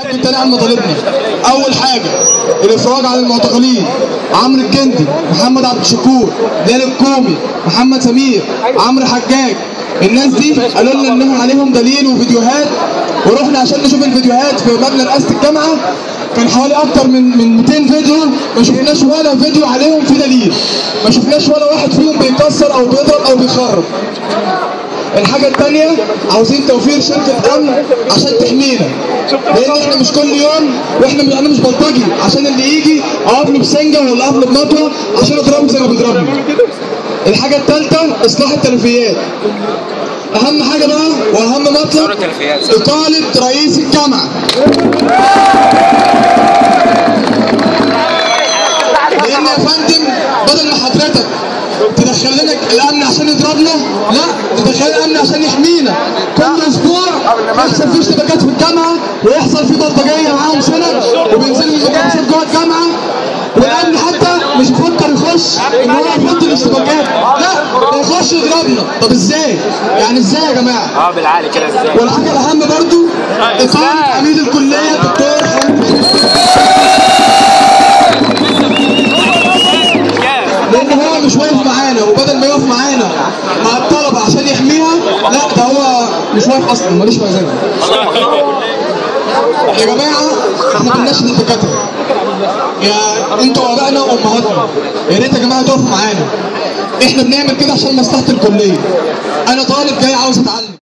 نقدم تاني عن مطالبنا اول حاجه الافراج عن المعتقلين عمرو الجندي محمد عبد الشكور ليل الكومي محمد سمير عمرو حجاج الناس دي قالوا لنا انهم عليهم دليل وفيديوهات ورحنا عشان نشوف الفيديوهات في مبنى رئاسه الجامعه كان حوالي اكتر من من 200 فيديو ما شفناش ولا فيديو عليهم في دليل ما شفناش ولا واحد فيهم بيكسر او بيضرب او بيخرب الحاجة التانية عاوزين توفير شركة أمن عشان تحمينا لأن احنا مش كل يوم واحنا مش انا مش بلطجي عشان اللي يجي أقف له بسنجة ولا أقف له بمطوة عشان أضربه زي ما بيضربني. الحاجة التالتة إصلاح التلفيات. أهم حاجة بقى وأهم مطلب إقالة رئيس الجامعة. لأن يا فندم بدل ما حضرتك تدخل لنا الامن عشان يضربنا لا تدخل الامن عشان يحمينا كل اسبوع يحصل فيه اشتباكات في الجامعه ويحصل فيه بلطجيه معاهم سنه وبينزلوا المدرسين جوه الجامعه والامن حتى مش بيفكر يخش ان هو يفض الاشتباكات لا ده يخش يضربنا طب ازاي؟ يعني ازاي يا جماعه؟ اه بالعالي كده ازاي والحاجه الاهم برضو اقامه عميد الكليه دكتور حمد لان هو مش واقف معانا وبدل ما يقف معانا مع الطلبه عشان يحميها لا ده هو مش واقف اصلا ملوش مزاج يا جماعه احنا بنناشد الدكاتره يا انتوا ابائنا وامهاتنا يا ريت يا جماعه تقفوا معانا احنا بنعمل كده عشان مصلحه الكليه انا طالب جاي عاوز اتعلم